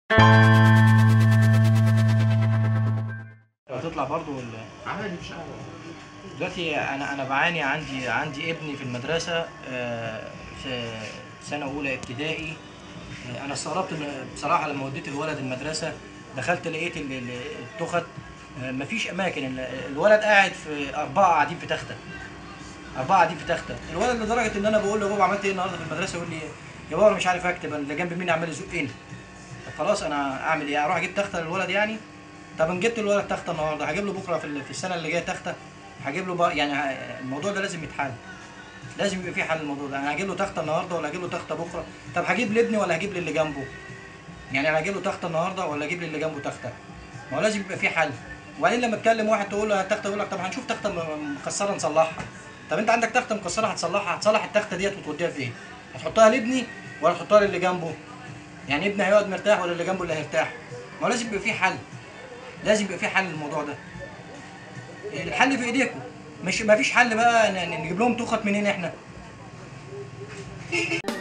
هتطلع برضو ولا عادي مش عارف دلوقتي انا انا بعاني عندي عندي ابني في المدرسه آه، في سنه اولى ابتدائي آه، انا استغربت إن- بصراحه لما وديت الولد المدرسه دخلت لقيت ال- ال- التخت آه، مفيش اماكن ال- الولد قاعد في اربعه قاعدين في تخته اربعه قاعدين في تخته الولد لدرجه ان انا بقول له يا بابا عملت ايه النهارده في المدرسه يقول لي يا بابا انا مش عارف اكتب أنا اللي جنب مني عمال يزقني طب خلاص انا اعمل ايه اروح اجيب تخته للولد يعني طب ان جبت الولد تخته النهارده هجيب له بكره في ال- في السنه اللي جايه تخته هجيب له بقى يعني ه- الموضوع ده لازم يتحل لازم يبقى في حل الموضوع ده انا هجيب له تخته النهارده ولا هجيب له تخته بكره طب هجيب لابني ولا هجيب للي جنبه يعني انا هجيب له تخته النهارده ولا اجيب للي جنبه تخته ما هو لازم يبقى في حل وبعدين لما تكلم واحد تقول له التخته يقول لك طب هنشوف تخته م- مكسره نصلحها طب انت عندك تخته مكسره هتصلحها هتصلح التخته ديت وتوديها فين هتحطها لابني ولا تحطها للي جنبه يعني ابني هيقعد مرتاح ولا اللي جنبه اللي هيرتاح ما هو لازم يبقى في حل لازم يبقى في حل للموضوع ده الحل في ايديكم مش ما فيش حل بقى ن- ن- نجيب لهم تخت منين احنا